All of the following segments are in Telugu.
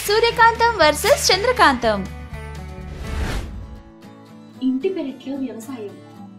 సూర్యకాంతం వర్సెస్ చంద్రకాంతం ఇంటి పెరట్లో వ్యవసాయం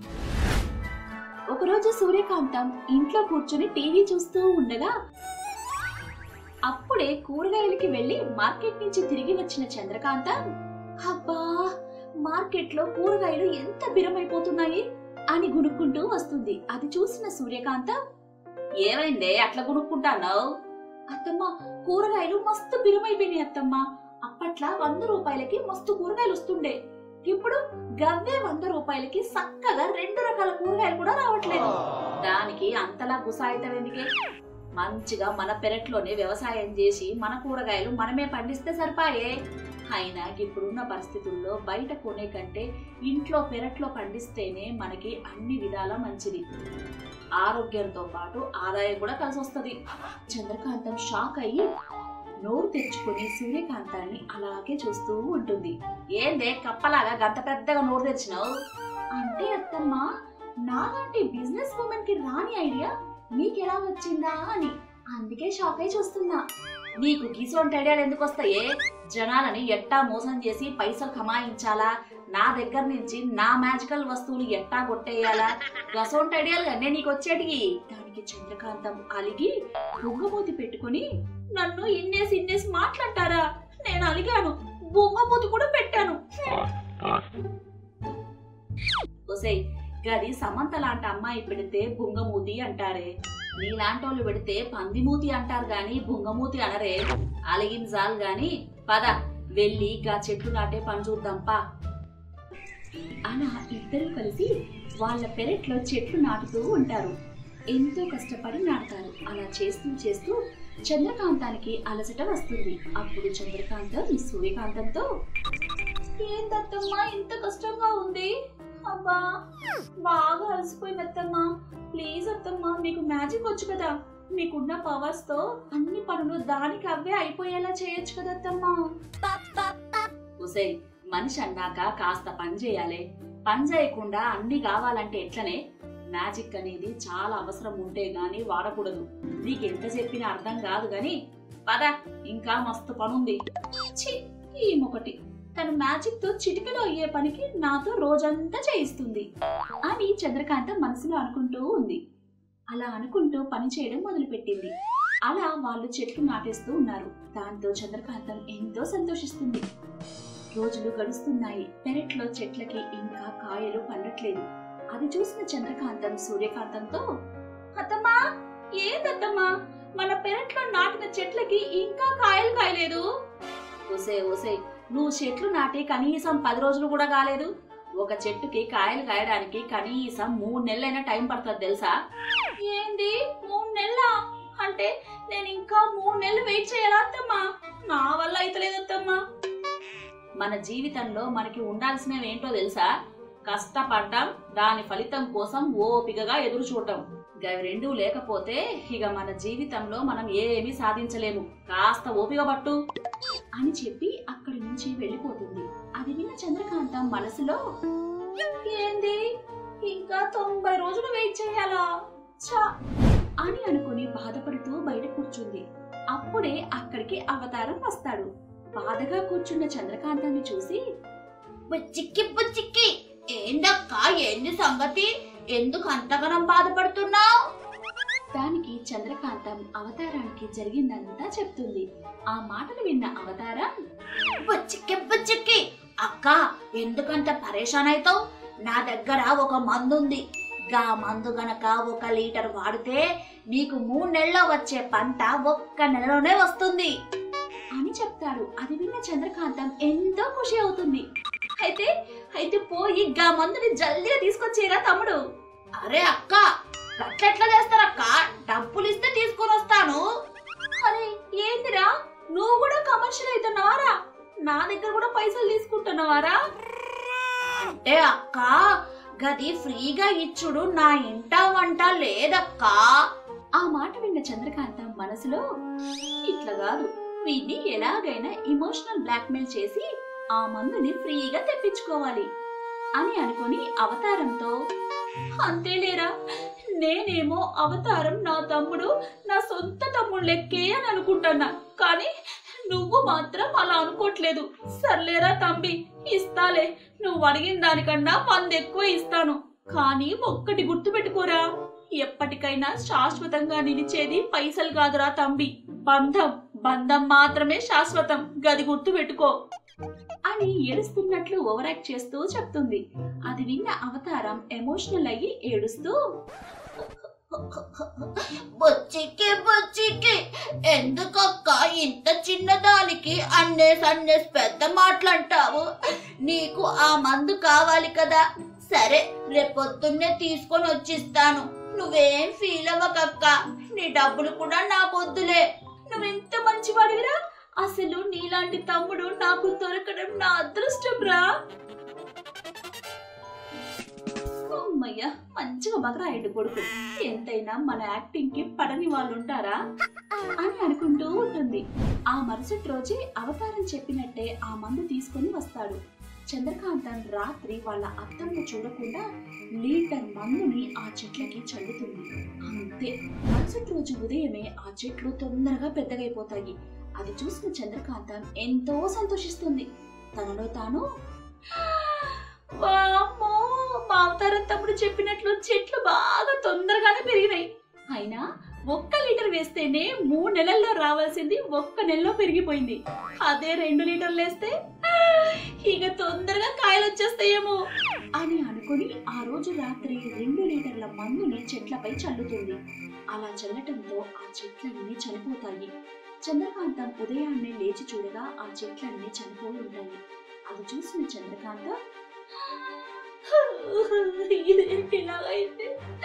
ఒకరోజు సూర్యకాంతం ఇంట్లో కూర్చుని టీవీ చూస్తూ ఉండగా అప్పుడే కూరగాయలకి వెళ్లి మార్కెట్ నుంచి తిరిగి వచ్చిన చంద్రకాంతం అబ్బా మార్కెట్లో కూరగాయలు ఎంత బిరమైపోతున్నాయి అని గునుక్కుంటూ వస్తుంది అది చూసిన సూర్యకాంతం ఏమైందే అట్లా గునుక్కుంటాన్నావు అత్తమ్మ కూరగాయలు మస్తు బిరమైపోయినాయి అత్తమ్మ అప్పట్లా వంద రూపాయలకి మస్తు కూరగాయలు వస్తుండే ఇప్పుడు గవ్వే వంద రూపాయలకి చక్కగా రెండు రకాల కూరగాయలు కూడా రావట్లేదు దానికి అంతలా గుసాయితం ఎందుకే మంచిగా మన పెరట్లోనే వ్యవసాయం చేసి మన కూరగాయలు మనమే పండిస్తే సరిపాయే అయినా ఇప్పుడున్న పరిస్థితుల్లో బయట కొనే కంటే ఇంట్లో పెరట్లో పండిస్తేనే మనకి అన్ని విధాల మంచిది ఆరోగ్యంతో పాటు ఆదాయం కూడా కలిసి వస్తుంది చంద్రకాంతం షాక్ అయ్యి నోరు తెరుచుకొని సూర్యకాంతాన్ని అలాగే చూస్తూ ఉంటుంది ఏందే కప్పలాగా గంత పెద్దగా నోరు తెరిచినావు అంటే అత్తమ్మ నాలాంటి బిజినెస్ ఉమెన్ కి రాని ఐడియా నీకెలా వచ్చిందా అని అందుకే షాక్ అయి చూస్తున్నా నీకు గిసోంటి ఐడియాలు ఎందుకు వస్తాయే జనాలని ఎట్టా మోసం చేసి పైసలు కమాయించాలా నా దగ్గర నుంచి నా మ్యాజికల్ వస్తువులు ఎట్టా కొట్టేయాలా గసోంటి ఐడియాలు కానీ నీకు వచ్చేటికి దానికి చంద్రకాంతం అలిగి బొంగమూతి పెట్టుకుని నన్ను ఇన్నేసి ఇన్నేసి మాట్లాడతారా నేను అలిగాను బొంగమూతి కూడా పెట్టాను ఒసేయ్ గది సమంత లాంటి అమ్మాయి పెడితే బుంగమూతి అంటారే నీలాంటోళ్ళు పెడితే పందిమూతి అంటారు గాని బుంగమూతి అనరే అలిగిన జాలు గాని పద వెళ్ళి గా చెట్లు నాటే పని చూద్దాంపా అలా ఇద్దరు కలిసి వాళ్ళ పెరట్లో చెట్లు నాటుతూ ఉంటారు ఎంతో కష్టపడి నాటుతారు అలా చేస్తూ చేస్తూ చంద్రకాంతానికి అలసట వస్తుంది అప్పుడు చంద్రకాంతం సూర్యకాంతంతో ఏందత్తమ్మా ఇంత కష్టంగా ఉంది అబ్బా బాగా అలసిపోయింది అత్తమ్మా ప్లీజ్ అత్తమ్మా మీకు మ్యాజిక్ వచ్చు కదా మీకున్న పవర్స్ తో అన్ని పనులు దానికి అవే అయిపోయేలా చేయొచ్చు కదా అత్తమ్మా ఉసై మనిషి అన్నాక కాస్త పని చేయాలి పని చేయకుండా అన్ని కావాలంటే ఎట్లనే మ్యాజిక్ అనేది చాలా అవసరం ఉంటే గాని వాడకూడదు నీకెంత చెప్పినా అర్థం కాదు గాని పద ఇంకా మస్తు పనుంది ఛీ, ఈమొకటి తన మ్యాజిక్ తో చిటికలో అయ్యే పనికి నాతో రోజంతా చేయిస్తుంది అని చంద్రకాంత మనసులో అనుకుంటూ ఉంది అలా అనుకుంటూ పని చేయడం మొదలుపెట్టింది అలా వాళ్ళు చెట్లు నాటేస్తూ ఉన్నారు దాంతో చంద్రకాంతం ఎంతో సంతోషిస్తుంది రోజులు గడుస్తున్నాయి పెరట్లో చెట్లకి ఇంకా కాయలు పండట్లేదు అది చూసిన చంద్రకాంతం సూర్యకాంతంతో అత్తమ్మా ఏందత్తమ్మా మన పెరట్లో నాటిన చెట్లకి ఇంకా కాయలు కాయలేదు ఓసే ఓసే నువ్వు చెట్లు నాటి కనీసం పది రోజులు కూడా కాలేదు ఒక చెట్టుకి కాయలు కాయడానికి కనీసం మూడు నెలలైనా టైం పడుతుంది తెలుసా ఏంది మూడు నెలల అంటే నేను ఇంకా మూడు నెలలు వెయిట్ చేయాలా అత్తమ్మా నా వల్ల అయితలేదు అత్తమ్మా మన జీవితంలో మనకి ఉండాల్సినవి ఏంటో తెలుసా కష్టపడ్డం దాని ఫలితం కోసం ఓపికగా ఎదురు చూడటం గవి రెండూ లేకపోతే ఇక మన జీవితంలో మనం ఏమీ సాధించలేము కాస్త ఓపిక పట్టు అని చెప్పి అక్కడి నుంచి వెళ్ళిపోతుంది అది విన్న చంద్రకాంతం మనసులో ఏంది ఇంకా తొంభై రోజులు వెయిట్ చేయాలా చా అని అనుకుని బాధపడుతూ బయట కూర్చుంది అప్పుడే అక్కడికి అవతారం వస్తాడు బాధగా కూర్చున్న చంద్రకాంతాన్ని చూసి బుచ్చిక్కి బుచ్చిక్కి ఏందక్క ఏంది సంగతి ఎందుకు అంతగనం బాధపడుతున్నావు దానికి చంద్రకాంతం అవతారానికి జరిగిందంతా చెప్తుంది ఆ మాటలు విన్న అవతారం బుచ్చిక్కి బుచ్చిక్కి అక్క ఎందుకంత పరేషాన్ అవుతావు నా దగ్గర ఒక మందు ఉంది గా మందు గనక ఒక లీటర్ వాడితే నీకు మూడు నెలల్లో వచ్చే పంట ఒక్క నెలలోనే వస్తుంది అని చెప్తాడు అది విన్న చంద్రకాంతం ఎంతో ఖుషి అవుతుంది అయితే అయితే పోయి గా మందుని జల్దీగా తీసుకొచ్చేరా తమ్ముడు అరే అక్క గట్లెట్లా చేస్తారక్క డబ్బులు ఇస్తే తీసుకొని వస్తాను అరే ఏందిరా నువ్వు కూడా కమర్షియల్ అవుతున్నావారా నా దగ్గర కూడా పైసలు తీసుకుంటున్నావారా అంటే అక్క గది ఫ్రీగా ఇచ్చుడు నా ఇంట వంట లేదక్కా ఆ మాట విన్న చంద్రకాంతం మనసులో ఇట్లా కాదు వీడిని ఎలాగైనా ఇమోషనల్ బ్లాక్మెయిల్ చేసి ఆ మందుని ఫ్రీగా తెప్పించుకోవాలి అని అనుకొని అవతారంతో అంతేలేరా నేనేమో అవతారం నా తమ్ముడు నా సొంత తమ్ముడు లెక్కే అని అనుకుంటున్నా కానీ నువ్వు మాత్రం అలా అనుకోవట్లేదు సర్లేరా తంబి ఇస్తాలే నువ్వు అడిగిన దానికన్నా వంద ఎక్కువ ఇస్తాను కానీ ఒక్కటి గుర్తుపెట్టుకోరా ఎప్పటికైనా శాశ్వతంగా నిలిచేది పైసలు కాదురా తంబి బంధం బంధం మాత్రమే శాశ్వతం గది గుర్తు పెట్టుకో అని ఏడుస్తున్నట్లు ఓవరాక్ట్ చేస్తూ చెప్తుంది అది విన్న అవతారం ఎమోషనల్ అయ్యి ఏడుస్తూ బొచ్చికి బొచ్చికి ఎందుకక్క ఇంత చిన్నదానికి అన్నేసి అన్నేసి పెద్ద మాటలంటావు నీకు ఆ మందు కావాలి కదా సరే రేపొద్దున్నే తీసుకొని వచ్చిస్తాను నువ్వేం ఫీల్ అవ్వకక్క నీ డబ్బులు కూడా నాకొద్దులే నువ్వెంత మంచివాడివిరా అసలు నీలాంటి తమ్ముడు నాకు దొరకడం నా అదృష్టం రా అమ్మయ్య మంచిగా బగరాయుడు కొడుకు ఎంతైనా మన యాక్టింగ్ కి పడని వాళ్ళు ఉంటారా అని అనుకుంటూ ఉంటుంది ఆ మరుసటి రోజే అవతారం చెప్పినట్టే ఆ మందు తీసుకొని వస్తాడు చంద్రకాంతన్ రాత్రి వాళ్ళ అత్తమ్మ చూడకుండా లీటర్ మందుని ఆ చెట్లకి చల్లుతుంది అంతే మరుసటి రోజు ఉదయమే ఆ చెట్లు తొందరగా పెద్దగైపోతాయి అది చూసిన చంద్రకాంతం ఎంతో సంతోషిస్తుంది తనలో తాను వామ్మో మా అవతారం తమ్ముడు చెప్పినట్లు చెట్లు బాగా తొందరగానే పెరిగినాయి అయినా ఒక్క లీటర్ వేస్తేనే మూడు నెలల్లో రావాల్సింది ఒక్క నెలలో పెరిగిపోయింది అదే రెండు లీటర్లు వేస్తే ఇక తొందరగా కాయలు వచ్చేస్తాయేమో అని అనుకుని ఆ రోజు రాత్రి రెండు లీటర్ల మందుని చెట్లపై చల్లుతుంది అలా చల్లటంతో ఆ చెట్లన్నీ చనిపోతాయి చంద్రకాంతం ఉదయాన్నే లేచి చూడగా ఆ చెట్లన్నీ చనిపోయి ఉంటాయి అది చూసిన చంద్రకాంత ఇదేంటి ఇలాగైంది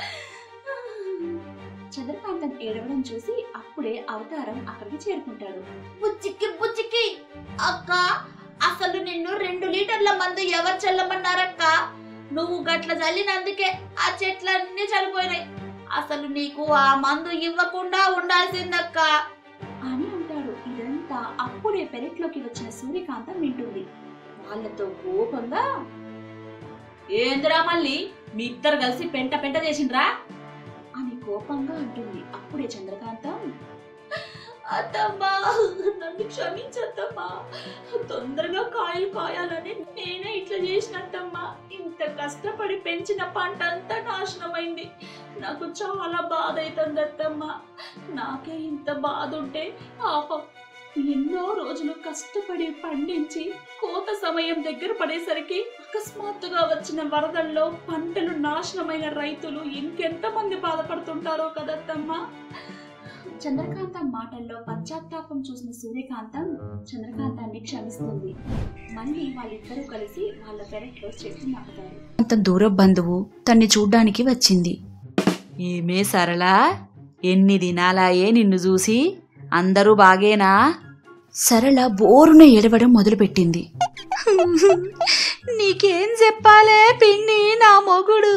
చంద్రకాంతం ఏడవడం చూసి అప్పుడే అవతారం అక్కడికి చేరుకుంటాడు బుచ్చికి బుచ్చికి అక్క అసలు నిన్ను రెండు లీటర్ల మందు ఎవరు చల్లమన్నారక్క నువ్వు గట్ల చల్లినందుకే ఆ చెట్లన్నీ చనిపోయినాయి అసలు నీకు ఆ మందు ఇవ్వకుండా ఉండాల్సిందక్క అని అంటాడు ఇదంతా అప్పుడే పెరట్లోకి వచ్చిన సూర్యకాంతం వింటుంది వాళ్ళతో కోపంగా ఏందిరా మళ్ళీ మీ ఇద్దరు కలిసి పెంట పెంట చేసిండ్రా అని కోపంగా అంటుంది అప్పుడే చంద్రకాంతం అత్తమ్మా నన్ను క్షమించద్దమ్మా తొందరగా కాయలు కాయాలని నేనే ఇట్లా చేసినట్టమ్మా ఇంత కష్టపడి పెంచిన పంట అంతా నాశనమైంది నాకు చాలా బాధ అవుతుంది అత్తమ్మా నాకే ఇంత బాధ ఉంటే పాపం ఎన్నో రోజులు కష్టపడి పండించి కోత సమయం దగ్గర పడేసరికి అకస్మాత్తుగా వచ్చిన వరదల్లో పంటలు నాశనమైన రైతులు ఇంకెంత మంది బాధపడుతుంటారో కదత్తమ్మా చంద్రకాంతం మాటల్లో పశ్చాత్తాపం చూసిన సూర్యకాంతం చంద్రకాంతాన్ని క్షమిస్తుంది మళ్ళీ వాళ్ళిద్దరూ కలిసి వాళ్ళ పెరట్లో చెట్టు నాటుతారు అంత దూర బంధువు తన్ని చూడ్డానికి వచ్చింది ఏమే సరళా ఎన్ని దినాలాయే నిన్ను చూసి అందరూ బాగేనా సరళ బోరున ఏడవడం మొదలుపెట్టింది నీకేం చెప్పాలే పిన్ని నా మొగుడు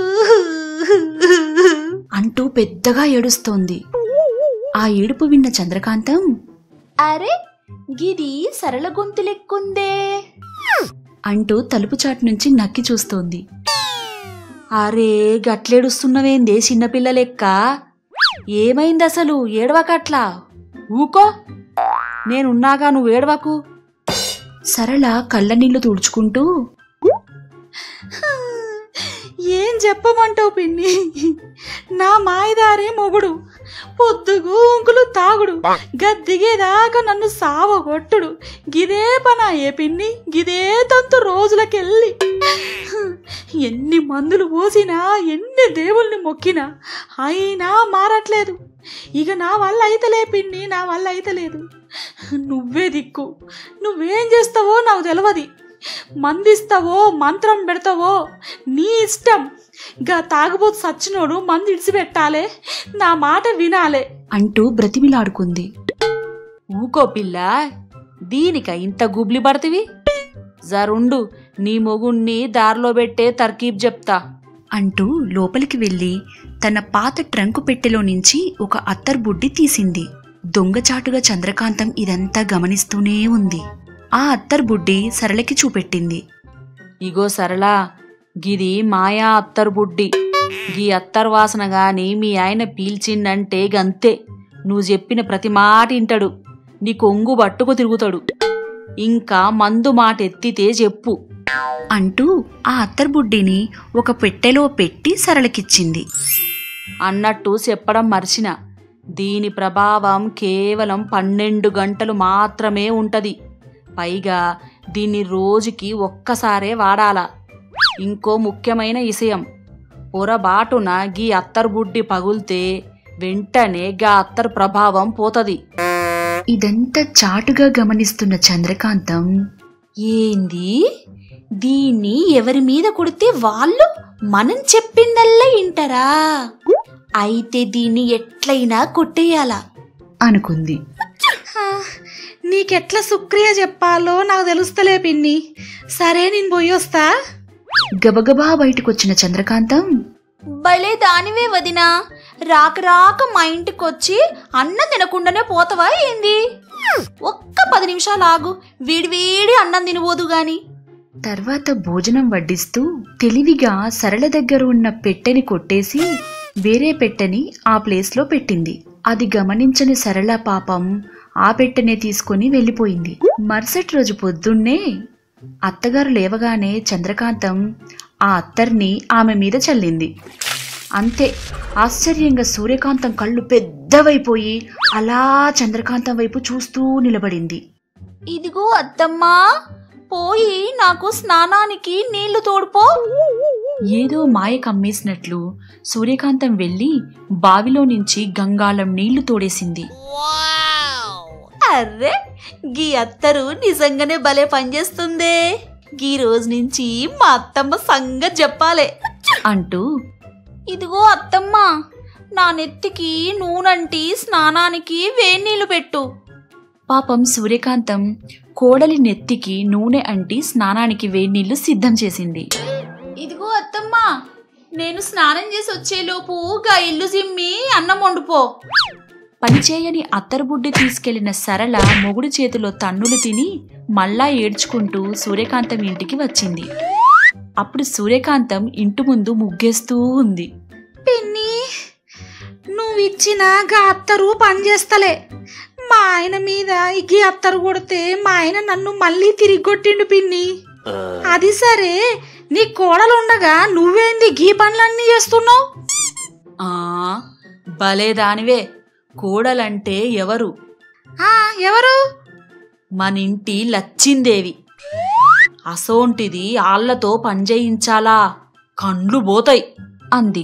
అంటూ పెద్దగా ఏడుస్తోంది ఆ ఏడుపు విన్న చంద్రకాంతం అరే గిది సరళ గొంతు లెక్కుందే అంటూ తలుపు చాటు నుంచి నక్కి చూస్తోంది అరే గట్లేడుస్తున్నవేందే చిన్నపిల్ల లెక్క ఏమైంది అసలు ఏడవకట్లా ఊకో నేనున్నాగా నువ్వు ఏడవకు సరళ కళ్ళనీళ్లు తుడుచుకుంటూ ఏం చెప్పమంటావు పిన్ని నా మాయదారే మొగుడు పొద్దుగూంకులు తాగుడు గద్దిగేదాకా నన్ను సావగొట్టుడు గిదే పనా ఏ పిన్ని గిదే తంతు రోజులకెళ్ళి ఎన్ని మందులు పోసినా ఎన్ని దేవుల్ని మొక్కినా అయినా మారట్లేదు ఇక నా వల్ల అయితలే పిన్ని నా వల్ల అయితలేదు నువ్వే దిక్కు నువ్వేం చేస్తావో నాకు తెలియదు మందిస్తావో మంత్రం పెడతావో నీ ఇష్టం గా తాగుబోతు సచ్చినోడు మంది ఇడిచిపెట్టాలే నా మాట వినాలే అంటూ బ్రతిమిలాడుకుంది ఊకో పిల్ల దీనిక ఇంత గుబ్లి పడతివి జరుండు నీ మొగుణ్ణి దారిలో పెట్టే తర్కీబ్ చెప్తా అంటూ లోపలికి వెళ్ళి తన పాత ట్రంకు పెట్టెలో నుంచి ఒక అత్తర్ బుడ్డి తీసింది దొంగచాటుగా చంద్రకాంతం ఇదంతా గమనిస్తూనే ఉంది ఆ అత్తర్ బుడ్డి సరళకి చూపెట్టింది ఇగో సరళా గిది మాయా అత్తరు బుడ్డి గీ అత్తర్ వాసన గాని మీ ఆయన పీల్చిండంటే గంతే నువ్వు చెప్పిన ప్రతి మాట ఇంటాడు నీ కొంగు పట్టుకు తిరుగుతాడు ఇంకా మందు మాట ఎత్తితే చెప్పు అంటూ ఆ అత్తర్బుడ్డిని ఒక పెట్టెలో పెట్టి సరళకిచ్చింది అన్నట్టు చెప్పడం మర్చిన దీని ప్రభావం కేవలం పన్నెండు గంటలు మాత్రమే ఉంటది పైగా దీన్ని రోజుకి ఒక్కసారే వాడాల ఇంకో ముఖ్యమైన విషయం పొరబాటున గీ అత్తర్ బుడ్డి పగుల్తే వెంటనే గా అత్తర్ ప్రభావం పోతది ఇదంతా చాటుగా గమనిస్తున్న చంద్రకాంతం ఏంది దీన్ని ఎవరి మీద కొడితే వాళ్ళు మనం చెప్పిందల్లా ఇంటరా అయితే దీన్ని ఎట్లయినా కొట్టేయాలా అనుకుంది నీకెట్లా సుక్రియ చెప్పాలో నాకు తెలుస్తలే పిన్ని సరే నేను పోయి వస్తా గబగబా బయటకొచ్చిన చంద్రకాంతం భలే దానివే వదినా రాక రాక మా ఇంటికొచ్చి అన్నం తినకుండానే పోతావా ఏంది ఒక్క పది నిమిషాలు ఆగు వీడి వీడి అన్నం తినబోదు గాని తర్వాత భోజనం వడ్డిస్తూ తెలివిగా సరళ దగ్గర ఉన్న పెట్టెని కొట్టేసి వేరే పెట్టెని ఆ ప్లేస్లో పెట్టింది అది గమనించని సరళ పాపం ఆ పెట్టెనే తీసుకొని వెళ్ళిపోయింది మరుసటి రోజు పొద్దున్నే అత్తగారు లేవగానే చంద్రకాంతం ఆ అత్తర్ని ఆమె మీద చల్లింది అంతే ఆశ్చర్యంగా సూర్యకాంతం కళ్ళు పెద్దవైపోయి అలా చంద్రకాంతం వైపు చూస్తూ నిలబడింది ఇదిగో అత్తమ్మా పోయి నాకు స్నానానికి నీళ్లు తోడుపో ఏదో మాయ కమ్మేసినట్లు సూర్యకాంతం వెళ్ళి బావిలో నుంచి గంగాళం నీళ్లు తోడేసింది అర్రే గీ అత్తరు నిజంగానే భలే పనిచేస్తుందే గీ రోజు నుంచి మా అత్తమ్మ సంగతి చెప్పాలే అంటూ ఇదిగో అత్తమ్మ నా నెత్తికి నూనంటి స్నానానికి వేన్నీళ్లు పెట్టు పాపం సూర్యకాంతం కోడలి నెత్తికి నూనె అంటి స్నానానికి వేడినీళ్లు సిద్ధం చేసింది ఇదిగో అత్తమ్మ నేను స్నానం చేసి వచ్చేలోపు గా ఇల్లు జిమ్మి అన్నం వండుపో పనిచేయని అత్తరుబుడ్డి తీసుకెళ్లిన సరళ మొగుడు చేతిలో తన్నులు తిని మళ్ళా ఏడ్చుకుంటూ సూర్యకాంతం ఇంటికి వచ్చింది అప్పుడు సూర్యకాంతం ఇంటి ముందు ముగ్గేస్తూ ఉంది పిన్ని నువ్వు ఇచ్చిన గా అత్తరు పనిచేస్తలే మా ఆయన మీద ఇగ్గి అత్తరు కొడితే మా ఆయన నన్ను మళ్ళీ తిరిగి కొట్టిండు పిన్ని అది సరే నీ కోడలుండగా నువ్వేంది గీ పనులన్నీ చేస్తున్నావు ఆ భలే దానివే కోడలంటే ఎవరు ఆ ఎవరు మనింటి లచ్చిందేవి అసోంటిది ఆళ్లతో పనిచేయించాలా కండ్లు పోతాయి అంది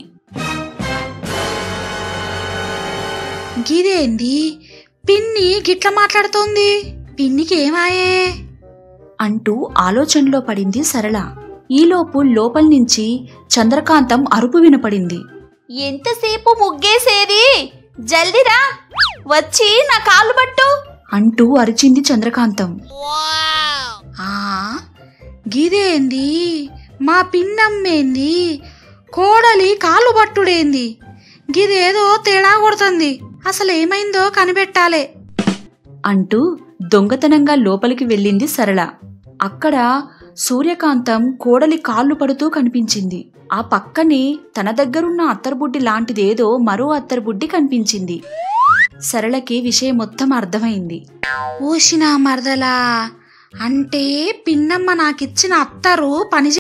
గిదేంది పిన్ని గిట్ల మాట్లాడుతోంది పిన్నికి ఏమాయే అంటూ ఆలోచనలో పడింది సరళ ఈలోపు లోపల నుంచి చంద్రకాంతం అరుపు వినపడింది ఎంతసేపు ముగ్గేసేది జల్దిరా వచ్చి నా కాళ్ళు పట్టు అంటూ అరిచింది చంద్రకాంతం ఆ గిదేంది మా పిన్నమ్మేంది కోడలి కాళ్ళు పట్టుడేంది గిదేదో తేడా కొడుతుంది అసలు ఏమైందో కనిపెట్టాలే అంటూ దొంగతనంగా లోపలికి వెళ్ళింది సరళ అక్కడ సూర్యకాంతం కోడలి కాళ్ళు పడుతూ కనిపించింది ఆ పక్కనే తన దగ్గరున్న అత్తర్బుడ్డి లాంటిదేదో మరో అత్తర్బుడ్డి కనిపించింది సరళకి విషయం మొత్తం అర్థమైంది ఓషినా మరదలా అంటే పిన్నమ్మ నాకిచ్చిన అత్తరు పని